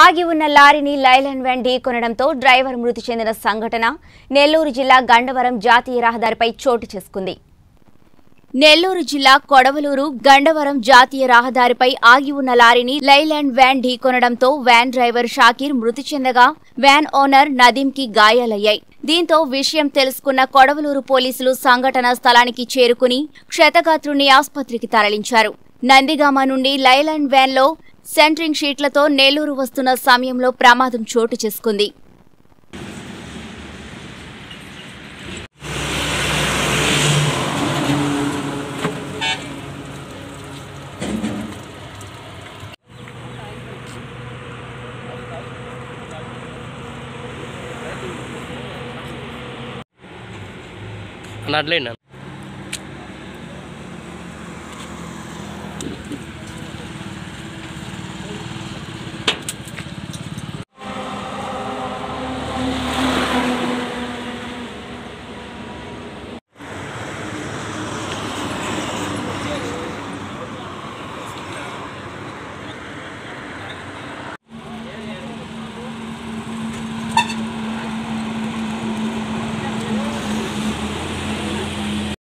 ఆగి ఉన్న లారీని లైలన్ వ్యాన్ ఢీకొనడంతో డ్రైవర్ మృతి చెందిన సంఘటన నెల్లూరు జిల్లా గండవరం జాతీయ రహదారిపై చోటు చేసుకుంది నెల్లూరు జిల్లా కొడవలూరు గండవరం జాతీయ రహదారిపై ఆగి ఉన్న లారీని లైలాండ్ వ్యాన్ ఢీకొనడంతో వ్యాన్ డ్రైవర్ షాకీర్ మృతి చెందగా వ్యాన్ ఓనర్ నదీంకి గాయాలయ్యాయి దీంతో విషయం తెలుసుకున్న కొడవలూరు పోలీసులు సంఘటన స్థలానికి చేరుకుని క్షతగాత్రుని ఆసుపత్రికి తరలించారు నందిగామ నుండి లైలాండ్ వ్యాన్లో సెంట్రింగ్ షీట్లతో నెల్లూరు వస్తున్న సమయంలో ప్రమాదం చోటు చేసుకుంది అన్న అట్లేనా